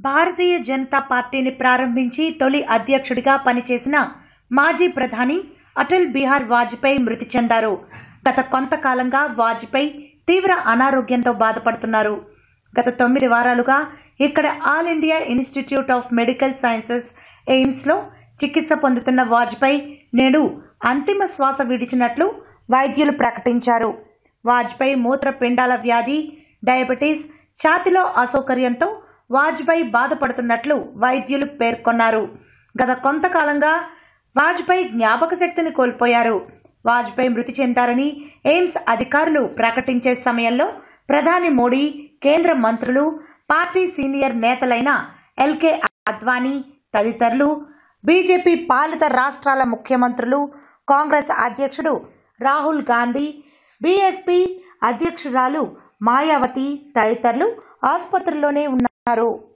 భారతీయ జనతా పార్టీని ప్రారంభించి తొలి అధ్యక్షుడిగా పనిచేసిన మాజీ ప్రధాని అటల్ బిహార్ వాజ్పేయి మృతి చెందారు గత కొంతకాలంగా వాజ్పేయి తీవ్ర అనారోగ్యంతో బాధపడుతున్నారు గత తొమ్మిది వారాలుగా ఇక్కడ All India Institute of Medical Sciences ఎయిమ్స్లో చికిత్స పొందుతున్న వాజ్పేయి నేడు అంతిమ శ్వాస విడిచినట్లు వైద్యులు ప్రకటించారు వాజ్పేయి మూత్రపిండాల వ్యాధి డయాబెటీస్ ఛాతిలో అసౌకర్యంతో వాజ్పేయి బాధపడుతున్నట్లు వైద్యులు పేర్కొన్నారు గత కొంతకాలంగా వాజ్పేయి జ్ఞాపక శక్తిని కోల్పోయారు వాజ్పేయి మృతి చెందారని ఎయిమ్స్ అధికారులు ప్రకటించే సమయంలో ప్రధాని మోడీ కేంద్ర మంత్రులు పార్టీ సీనియర్ నేతలైన ఎల్కే అద్వానీ తదితరులు బీజేపీ పాలిత రాష్ట్రాల ముఖ్యమంత్రులు కాంగ్రెస్ అధ్యక్షుడు రాహుల్ గాంధీ బీఎస్పీ అధ్యక్షురాలు మాయావతి తదితరులు ఆసుపత్రిలోనే ఉన్నారు